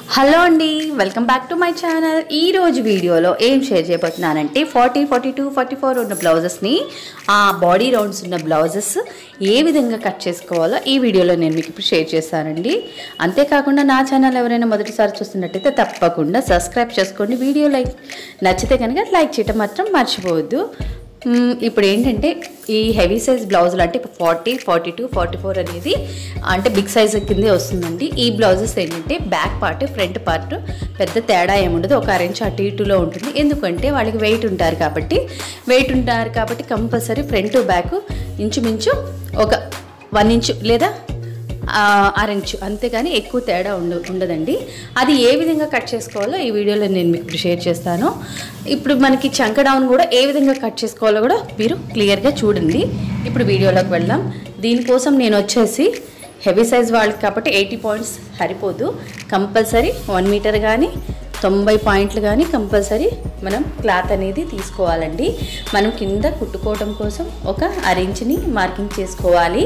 hello అండి welcome back to my channel ఈ రోజు వీడియోలో ఏం షేర్ చేయబోతున్నానంటే forty forty two forty four ఉన్న బ్లౌజెస్ని ఆ బాడీ రౌండ్స్ ఉన్న బ్లౌజెస్ ఏ విధంగా కట్ చేసుకోవాలో ఈ వీడియోలో నేను మీకు ఇప్పుడు షేర్ చేస్తానండి అంతేకాకుండా నా ఛానల్ ఎవరైనా మొదటిసారి చూస్తున్నట్టయితే తప్పకుండా సబ్స్క్రైబ్ చేసుకోండి వీడియో లైక్ నచ్చితే కనుక లైక్ చేయటం మాత్రం మర్చిపోవద్దు మ్మ్, ఇప్పుడు ఏంటంటే ఈ హెవీ సైజ్ బ్లౌజులు అంటే forty forty two forty four అనేది అంటే బిగ్ సైజ్ కిందే వస్తుందండి ఈ బ్లౌజెస్ ఏంటంటే బ్యాక్ పార్ట్ ఫ్రంట్ పార్ట్ పెద్ద తేడా ఏముండదు ఒక అరెంజ్ అటు ఇటులో ఉంటుంది ఎందుకంటే వాళ్ళకి వెయిట్ ఉంటారు కాబట్టి వెయిట్ ఉంటారు కాబట్టి కంపల్సరీ ఫ్రంట్ బ్యాక్ ఇంచుమించు ఒక వన్ ఇంచు లేదా అరెంచు అంతేగాని ఎక్కువ తేడా ఉండ ఉండదండి అది ఏ విధంగా కట్ చేసుకోవాలో ఈ వీడియోలో నేను మీకు ఇప్పుడు షేర్ చేస్తాను ఇప్పుడు మనకి చంక డౌన్ కూడా ఏ విధంగా కట్ చేసుకోవాలో కూడా మీరు క్లియర్గా చూడండి ఇప్పుడు వీడియోలోకి వెళ్దాం దీనికోసం నేను వచ్చేసి హెవీ సైజ్ వాళ్ళకి కాబట్టి ఎయిటీ పాయింట్స్ సరిపోదు కంపల్సరీ వన్ మీటర్ కానీ తొంభై పాయింట్లు కానీ కంపల్సరీ మనం క్లాత్ అనేది తీసుకోవాలండి మనం కింద కుట్టుకోవడం కోసం ఒక అరెంజ్ని మార్కింగ్ చేసుకోవాలి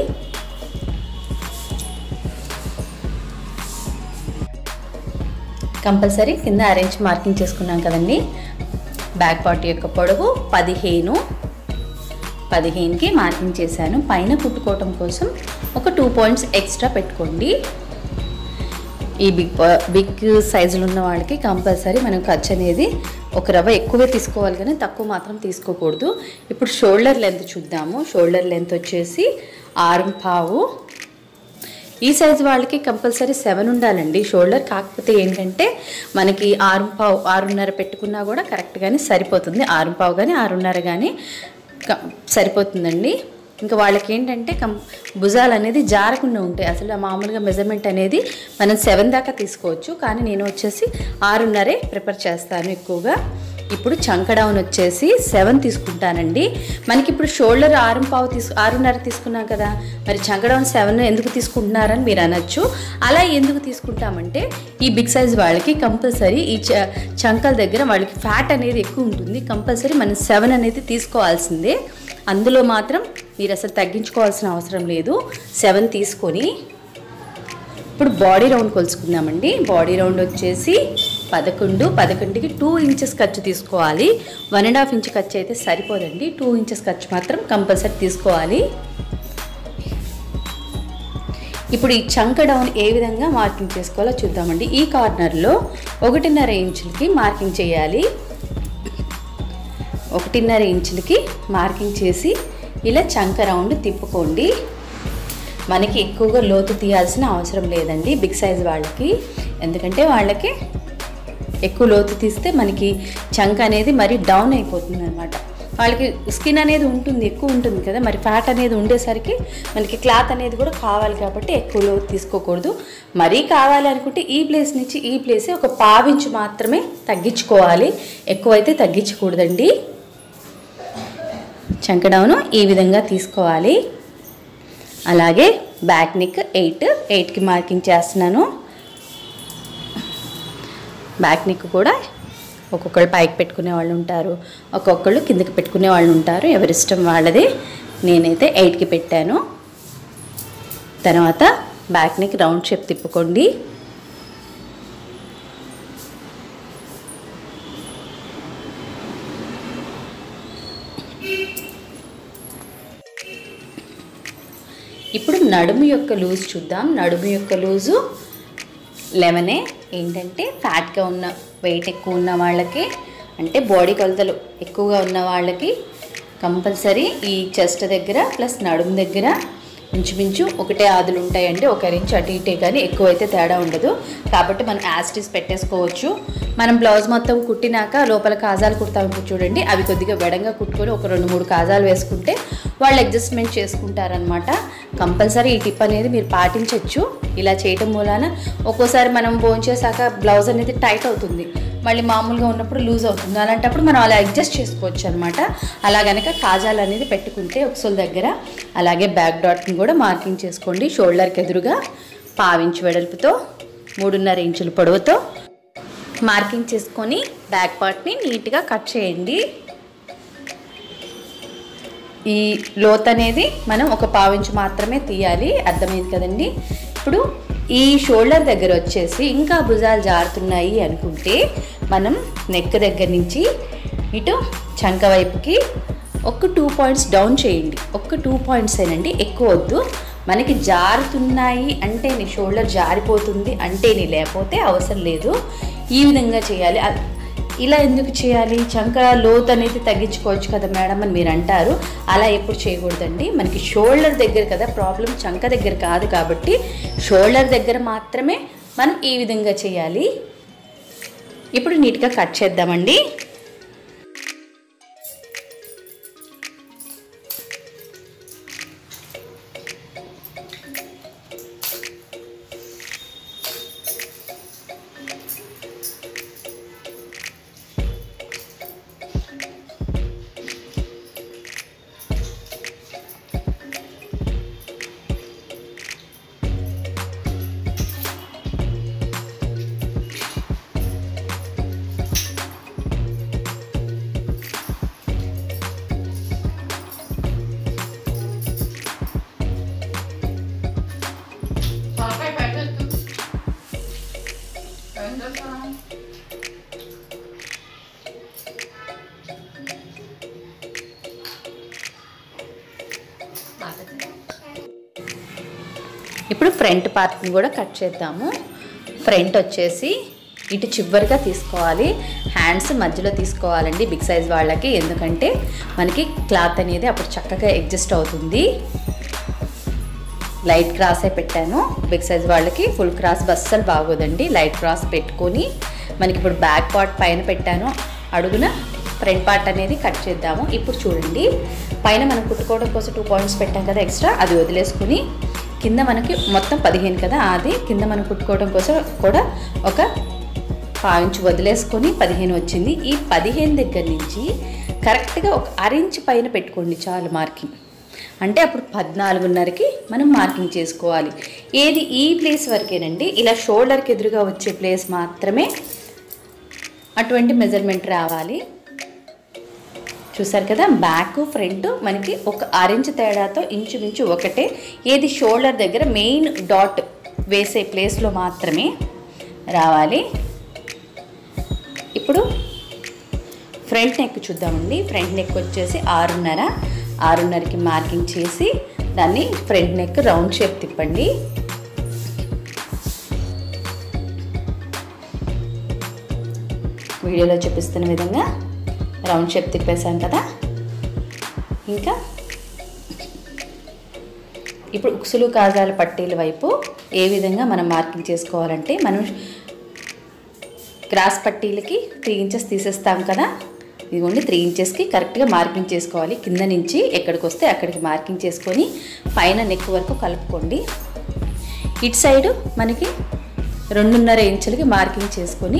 కంపల్సరీ కింద అరేంజ్ మార్కింగ్ చేసుకున్నాం కదండి బ్యాక్ పార్ట్ యొక్క పొడవు పదిహేను పదిహేనుకి మార్కింగ్ చేశాను పైన కుట్టుకోవటం కోసం ఒక టూ పాయింట్స్ ఎక్స్ట్రా పెట్టుకోండి ఈ బిగ్ బిగ్ సైజులు ఉన్న వాళ్ళకి కంపల్సరీ మనం ఖర్చు అనేది ఒక రవ్వ ఎక్కువే తీసుకోవాలి కానీ తక్కువ మాత్రం తీసుకోకూడదు ఇప్పుడు షోల్డర్ లెంత్ చూద్దాము షోల్డర్ లెంత్ వచ్చేసి ఆరు పావు ఈ సైజ్ వాళ్ళకి కంపల్సరీ సెవెన్ ఉండాలండి షోల్డర్ కాకపోతే ఏంటంటే మనకి ఆరు పావు ఆరున్నర పెట్టుకున్నా కూడా కరెక్ట్గానే సరిపోతుంది ఆరు పావు కానీ ఆరున్నర కానీ క- సరిపోతుందండి ఇంకా వాళ్ళకి ఏంటంటే కం భుజాలు అనేది జారకుండా ఉంటాయి అసలు మామూలుగా మెజర్మెంట్ అనేది మనం సెవెన్ దాకా తీసుకోవచ్చు కానీ నేను వచ్చేసి ఆరున్నరే ప్రిపేర్ చేస్తాను ఎక్కువగా ఇప్పుడు చంక డౌన్ వచ్చేసి సెవెన్ తీసుకుంటానండి మనకి ఇప్పుడు షోల్డర్ ఆరు పావు తీసు ఆరున్నర తీసుకున్నాం కదా మరి చంక డౌన్ సెవెన్ ఎందుకు తీసుకుంటున్నారని మీరు అనొచ్చు అలా ఎందుకు తీసుకుంటామంటే ఈ బిగ్ సైజ్ వాళ్ళకి కంపల్సరీ ఈ చ చంకల దగ్గర వాళ్ళకి ఫ్యాట్ అనేది ఎక్కువ ఉంటుంది కంపల్సరీ మనం సెవెన్ అనేది తీసుకోవాల్సిందే అందులో మాత్రం మీరు అసలు తగ్గించుకోవాల్సిన అవసరం లేదు సెవెన్ తీసుకొని ఇప్పుడు బాడీ రౌండ్ కొలుసుకుందామండి బాడీ రౌండ్ వచ్చేసి పదకొండు పదకొండుకి టూ ఇంచెస్ ఖర్చు తీసుకోవాలి వన్ అండ్ హాఫ్ ఇంచ్ ఖర్చు అయితే సరిపోదండి టూ ఇంచెస్ ఖర్చు మాత్రం కంపల్సరీ తీసుకోవాలి ఇప్పుడు ఈ చంక డౌన్ ఏ విధంగా మార్కింగ్ చేసుకోవాలో చూద్దామండి ఈ కార్నర్లో ఒకటిన్నర ఇంచులకి మార్కింగ్ చేయాలి ఒకటిన్నర ఇంచులకి మార్కింగ్ చేసి ఇలా చంక రౌండ్ తిప్పుకోండి మనకి ఎక్కువగా లోతు తీయాల్సిన అవసరం లేదండి బిగ్ సైజ్ వాళ్ళకి ఎందుకంటే వాళ్ళకి ఎక్కువ లోతు తీస్తే మనకి చంక అనేది మరి డౌన్ అయిపోతుంది అనమాట వాళ్ళకి స్కిన్ అనేది ఉంటుంది ఎక్కువ ఉంటుంది కదా మరి ఫ్యాట్ అనేది ఉండేసరికి మనకి క్లాత్ అనేది కూడా కావాలి కాబట్టి ఎక్కువ లోతు తీసుకోకూడదు మరీ కావాలి అనుకుంటే ఈ ప్లేస్ నుంచి ఈ ప్లేస్ ఒక పావించు మాత్రమే తగ్గించుకోవాలి ఎక్కువైతే తగ్గించకూడదండి చంకడౌను ఈ విధంగా తీసుకోవాలి అలాగే బ్యాక్ నెక్ ఎయిట్ ఎయిట్కి మార్కింగ్ చేస్తున్నాను బ్యాక్ నెక్ కూడా ఒక్కొక్కళ్ళు పైకి పెట్టుకునే వాళ్ళు ఉంటారు ఒక్కొక్కళ్ళు కిందకి పెట్టుకునే వాళ్ళు ఉంటారు ఎవరిష్టం వాళ్ళది నేనైతే ఎయిట్కి పెట్టాను తర్వాత బ్యాక్ నెక్ రౌండ్ షేప్ తిప్పుకోండి ఇప్పుడు నడుము యొక్క లూజ్ చూద్దాం నడుము యొక్క లూజు లెమనే ఏంటంటే ఫ్యాట్గా ఉన్న వెయిట్ ఎక్కువ ఉన్న వాళ్ళకి అంటే బాడీ కొలతలు ఎక్కువగా ఉన్న వాళ్ళకి కంపల్సరీ ఈ చెస్ట్ దగ్గర ప్లస్ నడుము దగ్గర ఇంచుమించు ఒకటే ఆదులు ఉంటాయండి ఒక ఇంచు అటు ఇటే కానీ ఎక్కువైతే తేడా ఉండదు కాబట్టి మనం యాస్టిస్ పెట్టేసుకోవచ్చు మనం బ్లౌజ్ మొత్తం కుట్టినాక లోపల కాజాలు కుడతా ఉంటుంది చూడండి అవి కొద్దిగా వెడంగా కుట్టుకొని ఒక రెండు మూడు కాజాలు వేసుకుంటే వాళ్ళు అడ్జస్ట్మెంట్ చేసుకుంటారనమాట కంపల్సరీ ఈ టిప్ అనేది మీరు పాటించవచ్చు ఇలా చేయటం మూలాన ఒక్కోసారి మనం భోంచేసాక బ్లౌజ్ అనేది టైట్ అవుతుంది మళ్ళీ మామూలుగా ఉన్నప్పుడు లూజ్ అవుతుంది అలాంటప్పుడు మనం అలా అడ్జస్ట్ చేసుకోవచ్చు అనమాట అలా గనక కాజాలు అనేది పెట్టుకుంటే ఒకసోల దగ్గర అలాగే బ్యాక్ డాట్ని కూడా మార్కింగ్ చేసుకోండి షోల్డర్కి ఎదురుగా పావించు వెడల్పుతో మూడున్నర ఇంచుల పొడవుతో మార్కింగ్ చేసుకొని బ్యాక్ పార్ట్ని నీట్గా కట్ చేయండి ఈ లోత్ అనేది మనం ఒక పావించు మాత్రమే తీయాలి అర్థమైంది కదండి ఇప్పుడు ఈ షోల్డర్ దగ్గర వచ్చేసి ఇంకా భుజాలు జారుతున్నాయి అనుకుంటే మనం నెక్ దగ్గర నుంచి ఇటు చంక వైపుకి ఒక టూ పాయింట్స్ డౌన్ చేయండి ఒక టూ పాయింట్స్ ఏనండి ఎక్కువ వద్దు మనకి జారుతున్నాయి అంటే నీ షోల్డర్ జారిపోతుంది అంటే నీ లేకపోతే అవసరం లేదు ఈ విధంగా చేయాలి అ- ఇలా ఎందుకు చేయాలి చంక లోత్ అనేది తగ్గించుకోవచ్చు కదా మేడం అని మీరు అంటారు అలా ఎప్పుడు చేయకూడదండి మనకి షోల్డర్ దగ్గర కదా ప్రాబ్లం చంక దగ్గర కాదు కాబట్టి షోల్డర్ దగ్గర మాత్రమే మనం ఈ విధంగా చేయాలి ఇప్పుడు నీట్గా కట్ చేద్దామండి తలకాయ పెట్టద్దు ఏం చేస్తాను ఇప్పుడు ఫ్రంట్ పార్ట్ని కూడా కట్ చేద్దాము ఫ్రంట్ వచ్చేసి ఇటు చివరిగా తీసుకోవాలి హ్యాండ్స్ మధ్యలో తీసుకోవాలండి బిగ్ సైజ్ వాళ్ళకి ఎందుకంటే మనకి క్లాత్ అనేది అప్పుడు చక్కగా అడ్జస్ట్ అవుతుంది లైట్ క్రాసే పెట్టాను బిగ్ సైజ్ వాళ్ళకి ఫుల్ క్రాస్ బస్సలు బాగోదండి లైట్ క్రాస్ పెట్టుకొని మనకి ఇప్పుడు బ్యాక్ పార్ట్ పైన పెట్టాను అడుగున ఫ్రంట్ పార్ట్ అనేది కట్ చేద్దాము ఇప్పుడు చూడండి పైన మనం కుట్టుకోవడం కోసం టూ పాయింట్స్ పెట్టాం కదా ఎక్స్ట్రా అది వదిలేసుకుని కింద మనకి మొత్తం పదిహేను కదా అది కింద మనం కుట్టుకోవడం కోసం కూడా ఒక పాయింట్ వదిలేసుకొని పదిహేను వచ్చింది ఈ పదిహేను దగ్గర నుంచి కరెక్ట్గా ఒక అరెంజ్ పైన పెట్టుకోండి చాలు మార్కింగ్ అంటే అప్పుడు పద్నాలుగున్నరకి మనం మార్కింగ్ చేసుకోవాలి ఏది ఈ ప్లేస్ వరకేనండి ఇలా షోల్డర్కి ఎదురుగా వచ్చే ప్లేస్ మాత్రమే అటువంటి మెజర్మెంట్ రావాలి చూసారు కదా బ్యాక్ ఫ్రంట్ మనకి ఒక ఆరెంజ్ తేడాతో ఇంచుమించు ఒకటే ఏది షోల్డర్ దగ్గర మెయిన్ డాట్ వేసే ప్లేస్లో మాత్రమే రావాలి ఇప్పుడు ఫ్రంట్ నెక్ చూద్దామండి ఫ్రంట్ నెక్ వచ్చేసి ఆరున్నర ఆరున్నరకి మార్కింగ్ చేసి దాన్ని ఫ్రంట్ నెక్ రౌండ్ షేప్ తిప్పండి వీడియోలో చూపిస్తున్న విధంగా రౌండ్ షేప్ తిప్పేశాం కదా ఇంకా ఇప్పుడు ఉక్సులు కాజాల పట్టీల వైపు ఏ విధంగా మనం మార్కింగ్ చేసుకోవాలంటే మనం క్రాస్ పట్టీలకి త్రీ ఇంచెస్ తీసేస్తాం కదా ఇదిగోండి త్రీ ఇంచెస్కి కరెక్ట్గా మార్కింగ్ చేసుకోవాలి కింద నుంచి ఎక్కడికి వస్తే అక్కడికి మార్కింగ్ చేసుకొని పైన నెక్ వరకు కలుపుకోండి ఇటు సైడు మనకి రెండున్నర ఇంచులకి మార్కింగ్ చేసుకొని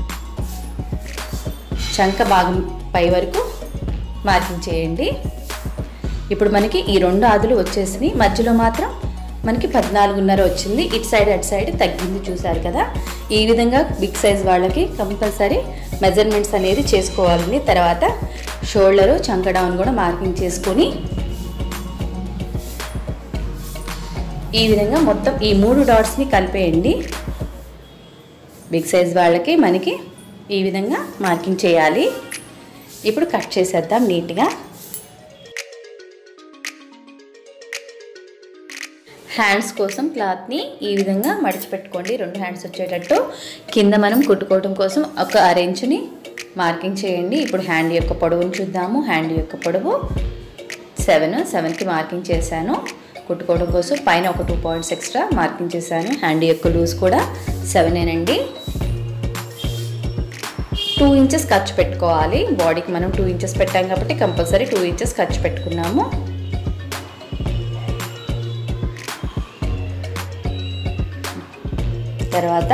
చంక భాగం పై వరకు మార్కింగ్ చేయండి ఇప్పుడు మనకి ఈ రెండు ఆదులు వచ్చేసినాయి మధ్యలో మాత్రం మనకి పద్నాలుగున్నర వచ్చింది ఇటు సైడ్ అటు సైడ్ తగ్గింది చూసారు కదా ఈ విధంగా బిగ్ సైజ్ వాళ్ళకి కంపల్సరీ మెజర్మెంట్స్ అనేది చేసుకోవాలండి తర్వాత షోల్డరు చంక డౌన్ కూడా మార్కింగ్ చేసుకొని ఈ విధంగా మొత్తం ఈ మూడు డాట్స్ని కలిపేయండి బిగ్ సైజ్ వాళ్ళకి మనకి ఈ విధంగా మార్కింగ్ చేయాలి ఇప్పుడు కట్ చేసేద్దాం నీట్గా హ్యాండ్స్ కోసం క్లాత్ని ఈ విధంగా మడిచిపెట్టుకోండి రెండు హ్యాండ్స్ వచ్చేటట్టు కింద మనం కుట్టుకోవడం కోసం ఒక అరేంజ్ని మార్కింగ్ చేయండి ఇప్పుడు హ్యాండ్ యొక్క పొడవుని చూద్దాము హ్యాండ్ యొక్క పొడవు సెవెన్ సెవెన్కి మార్కింగ్ చేశాను కుట్టుకోవడం కోసం పైన ఒక టూ పాయింట్స్ ఎక్స్ట్రా మార్కింగ్ చేశాను హ్యాండ్ యొక్క లూజ్ కూడా సెవెనేనండి టూ ఇంచెస్ ఖర్చు పెట్టుకోవాలి బాడీకి మనం టూ ఇంచెస్ పెట్టాం కాబట్టి కంపల్సరీ టూ ఇంచెస్ ఖర్చు పెట్టుకున్నాము తర్వాత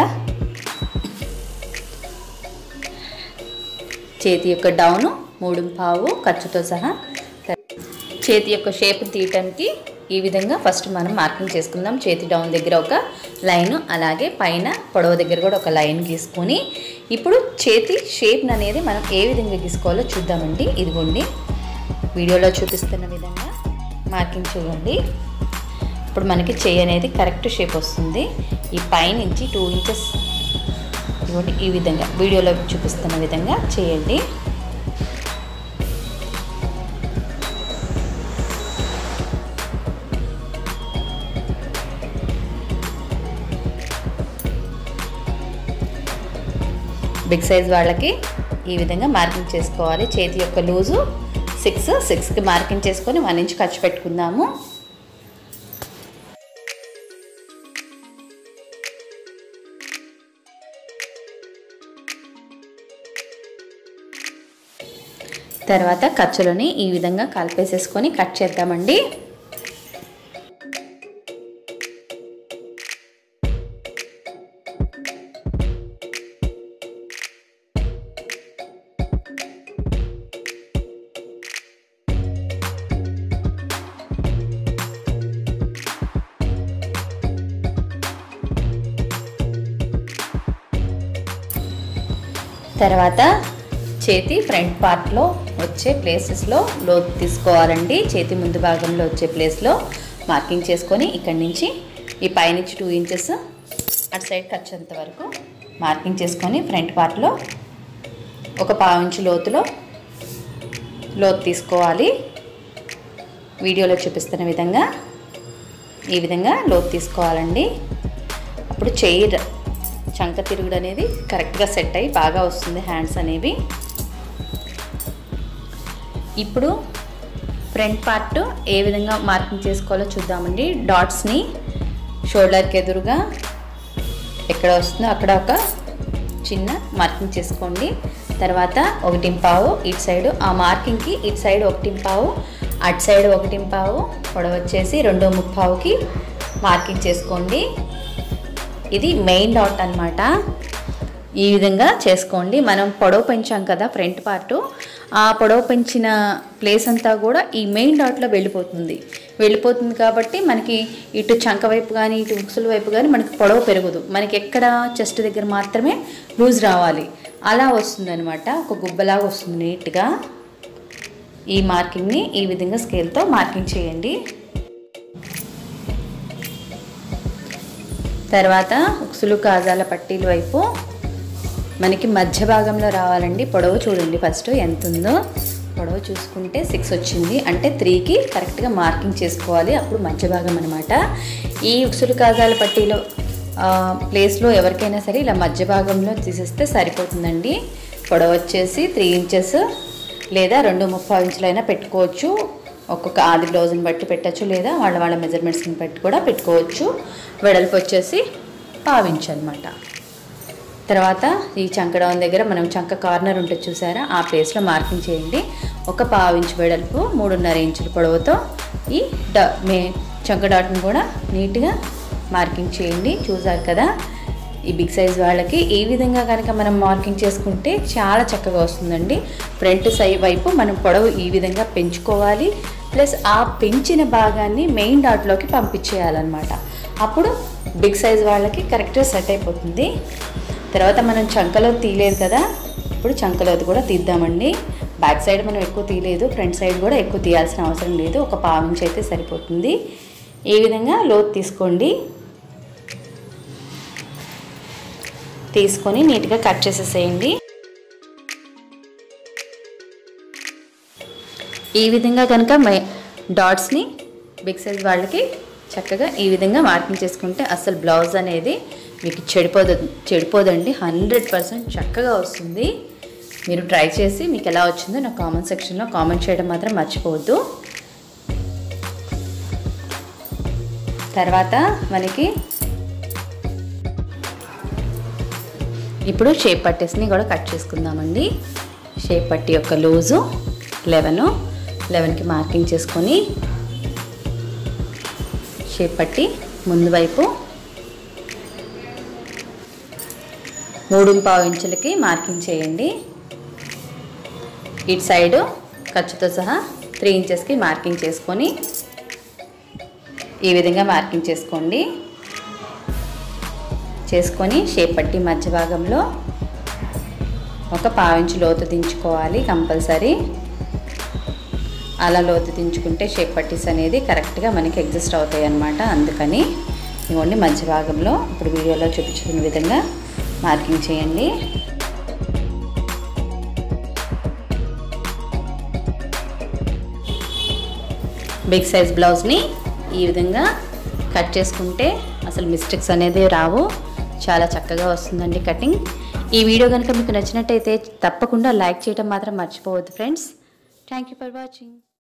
చేతి యొక్క డౌను మూడు పావు ఖర్చుతో సహా చేతి యొక్క షేప్ తీయటానికి ఈ విధంగా ఫస్ట్ మనం మార్కింగ్ చేసుకుందాం చేతి డౌన్ దగ్గర ఒక లైన్ అలాగే పైన పొడవ దగ్గర కూడా ఒక లైన్ గీసుకొని ఇప్పుడు చేతి షేప్ అనేది మనం ఏ విధంగా గీసుకోవాలో చూద్దామండి ఇదిగోండి వీడియోలో చూపిస్తున్న విధంగా మార్కింగ్ చేయండి ఇప్పుడు మనకి చెయ్యి అనేది కరెక్ట్ షేప్ వస్తుంది ఈ పైనుంచి టూ ఇంచెస్ ఇవ్వండి ఈ విధంగా వీడియోలో చూపిస్తున్న విధంగా చేయండి బిగ్ సైజ్ వాళ్ళకి ఈ విధంగా మార్కింగ్ చేసుకోవాలి చేతి యొక్క లూజు సిక్స్ సిక్స్కి మార్కింగ్ చేసుకొని వన్ ఇంచ్ ఖర్చు పెట్టుకుందాము తర్వాత ఖర్చులని ఈ విధంగా కలిపేసేసుకొని కట్ చేద్దామండి తర్వాత చేతి ఫ్రంట్ పార్ట్లో వచ్చే ప్లేసెస్లో లోతు తీసుకోవాలండి చేతి ముందు భాగంలో వచ్చే ప్లేస్లో మార్కింగ్ చేసుకొని ఇక్కడి నుంచి ఈ పైనుంచి టూ ఇంచెస్ అటు సైడ్ వచ్చేంత వరకు మార్కింగ్ చేసుకొని ఫ్రంట్ పార్ట్లో ఒక పావించు లోతులో లోతు తీసుకోవాలి వీడియోలో చూపిస్తున్న విధంగా ఈ విధంగా లోతు తీసుకోవాలండి అప్పుడు చెయ్యి ర- చంక తిరుగుడు అనేది కరెక్ట్గా సెట్ అయ్యి బాగా వస్తుంది హ్యాండ్స్ అనేవి ఇప్పుడు ఫ్రంట్ పార్ట్ ఏ విధంగా మార్కింగ్ చేసుకోవాలో చూద్దామండి డాట్స్ని షోల్డర్కి ఎదురుగా ఎక్కడ వస్తుందో అక్కడ ఒక చిన్న మార్కింగ్ చేసుకోండి తర్వాత ఒకటి పావు ఇటు సైడ్ ఆ మార్కింగ్కి ఇటు సైడ్ ఒకటి పావు అటు సైడ్ ఒకటి పావు పొడవు వచ్చేసి రెండో ముప్పావుకి మార్కింగ్ చేసుకోండి ఇది మెయిన్ డాట్ అన్నమాట ఈ విధంగా చేసుకోండి మనం పొడవు పెంచాం కదా ఫ్రంట్ పార్ట్ ఆ పొడవు పెంచిన ప్లేస్ అంతా కూడా ఈ మెయిన్ డాట్లో వెళ్ళిపోతుంది వెళ్ళిపోతుంది కాబట్టి మనకి ఇటు చంక వైపు కానీ ఇటు ఉక్సుల వైపు కానీ మనకి పొడవు పెరగదు మనకి ఎక్కడ చెస్ట్ దగ్గర మాత్రమే లూజ్ రావాలి అలా వస్తుందన్నమాట ఒక గుబ్బలాగా వస్తుంది నీట్గా ఈ మార్కింగ్ని ఈ విధంగా స్కేల్తో మార్కింగ్ చేయండి తర్వాత ఉక్సులు కాజాల పట్టీల వైపు మనకి మధ్య భాగంలో రావాలండి పొడవు చూడండి ఫస్ట్ ఎంత ఉందో పొడవు చూసుకుంటే సిక్స్ వచ్చింది అంటే త్రీకి కరెక్ట్గా మార్కింగ్ చేసుకోవాలి అప్పుడు మధ్య భాగం అనమాట ఈ ఉక్సులు కాజాల పట్టీలో ఆ, ప్లేస్లో ఎవరికైనా సరే ఇలా మధ్య భాగంలో తీసేస్తే సరిపోతుందండి పొడవు వచ్చేసి త్రీ ఇంచెస్ లేదా రెండు ముప్పై ఇంచులైనా పెట్టుకోవచ్చు ఒక్కొక్క ఆది బ్లౌజ్ని బట్టి పెట్టచ్చు లేదా వాళ్ళ వాళ్ళ మెజర్మెంట్స్ని బట్టి కూడా పెట్టుకోవచ్చు వెడల్పు వచ్చేసి పావించు అనమాట తర్వాత ఈ చంక డౌన్ దగ్గర మనం చంక కార్నర్ ఉంటుంది చూసారా ఆ ప్లేస్లో మార్కింగ్ చేయండి ఒక పావు ఇంచు వెడల్పు మూడున్నర ఇంచుల పొడవుతో ఈ డా మే చంక డాట్ని కూడా నీట్గా మార్కింగ్ చేయండి చూసారు కదా ఈ బిగ్ సైజ్ వాళ్ళకి ఈ విధంగా కనుక మనం మార్కింగ్ చేసుకుంటే చాలా చక్కగా వస్తుందండి ఫ్రంట్ సై వైపు మనం పొడవు ఈ విధంగా పెంచుకోవాలి ప్లస్ ఆ పెంచిన భాగాన్ని మెయిన్ డాట్లోకి పంపించేయాలన్నమాట అప్పుడు బిగ్ సైజ్ వాళ్ళకి కరెక్ట్గా సెట్ అయిపోతుంది తర్వాత మనం చంకలో తీయలేదు కదా ఇప్పుడు చంకలోది కూడా తీద్దామండి బ్యాక్ సైడ్ మనం ఎక్కువ తీయలేదు ఫ్రంట్ సైడ్ కూడా ఎక్కువ తీయాల్సిన అవసరం లేదు ఒక పావు ఇంచ్ అయితే సరిపోతుంది ఈ విధంగా లోతు తీసుకోండి తీసుకొని నీట్గా కట్ చేసేసేయండి ఈ విధంగా కనుక మే డాట్స్ని బిగ్ సైజ్ వాళ్ళకి చక్కగా ఈ విధంగా మార్కింగ్ చేసుకుంటే అసలు బ్లౌజ్ అనేది మీకు చెడిపోదు చెడిపోదండి హండ్రెడ్ పర్సెంట్ చక్కగా వస్తుంది మీరు ట్రై చేసి మీకు ఎలా వచ్చిందో నా కామెంట్ సెక్షన్లో కామెంట్ చేయడం మాత్రం మర్చిపోవద్దు తర్వాత మనకి ఇప్పుడు షేప్ పట్టేస్ని కూడా కట్ చేసుకుందామండి షేప్ పట్టి యొక్క లూజు లెవెన్ లెవెన్కి మార్కింగ్ చేసుకొని షేప్ పట్టి ముందు వైపు మూడు పావు ఇంచులకి మార్కింగ్ చేయండి ఇటు సైడు ఖర్చుతో సహా త్రీ ఇంచెస్కి మార్కింగ్ చేసుకొని ఈ విధంగా మార్కింగ్ చేసుకోండి చేసుకొని షేప్ పట్టి మధ్య భాగంలో ఒక పావించి లోతు దించుకోవాలి కంపల్సరీ అలా లోతు దించుకుంటే షేప్ పట్టీస్ అనేది కరెక్ట్గా మనకి ఎగ్జిస్ట్ అవుతాయి అన్నమాట అందుకని ఇవ్వండి మధ్య భాగంలో ఇప్పుడు వీడియోలో చూపించిన విధంగా మార్కింగ్ చేయండి బిగ్ సైజ్ బ్లౌజ్ని ఈ విధంగా కట్ చేసుకుంటే అసలు మిస్టేక్స్ అనేది రావు చాలా చక్కగా వస్తుందండి కటింగ్ ఈ వీడియో కనుక మీకు నచ్చినట్టయితే తప్పకుండా లైక్ చేయడం మాత్రం మర్చిపోవద్దు friends thank you for watching